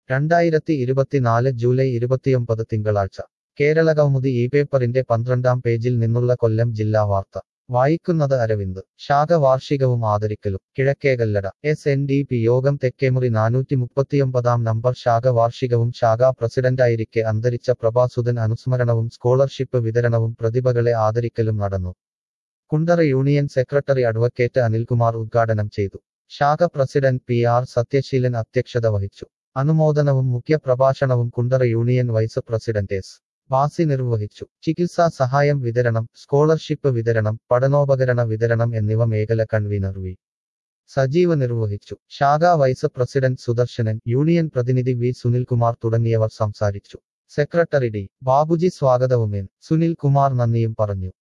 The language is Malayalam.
രണ്ടായിരത്തി ഇരുപത്തിനാല് ജൂലൈ ഇരുപത്തിയൊമ്പത് തിങ്കളാഴ്ച കേരളകൗമുദി ഈ പേപ്പറിന്റെ പന്ത്രണ്ടാം പേജിൽ നിന്നുള്ള കൊല്ലം ജില്ലാ വാർത്ത വായിക്കുന്നത് അരവിന്ദ് ശാഖ വാർഷികവും ആദരിക്കലും Kizhakkekallada S N D P യോഗം തെക്കേമുറി നാനൂറ്റി മുപ്പത്തിയൊമ്പതാം നമ്പർ ശാഖ വാർഷികവും ശാഖാ പ്രസിഡന്റായിരിക്കെ അന്തരിച്ച പ്രഭാസുധൻ അനുസ്മരണവും സ്കോളർഷിപ്പ് വിതരണവും പ്രതിഭകളെ ആദരിക്കലും നടന്നു Kundara union secretary advocate Anilkumar ഉദ്ഘാടനം ചെയ്തു ശാഖ പ്രസിഡന്റ് പി ആർ സത്യശീലൻ അധ്യക്ഷത വഹിച്ചു അനുമോദനവും മുഖ്യപ്രഭാഷണവും Kundara union vice president S Basi നിർവഹിച്ചു ചികിത്സാ സഹായം വിതരണം സ്കോളർഷിപ്പ് വിതരണം പഠനോപകരണ വിതരണം എന്നിവ മേഖല കൺവീനർ വി സജീവ് നിർവഹിച്ചു ശാഖാ വൈസ് പ്രസിഡന്റ് സുദർശനൻ യൂണിയൻ പ്രതിനിധി വി സുനിൽകുമാർ തുടങ്ങിയവർ സംസാരിച്ചു സെക്രട്ടറി ഡി ബാബുജി സ്വാഗതവും എൻ സുനിൽ കുമാർ നന്ദിയും പറഞ്ഞു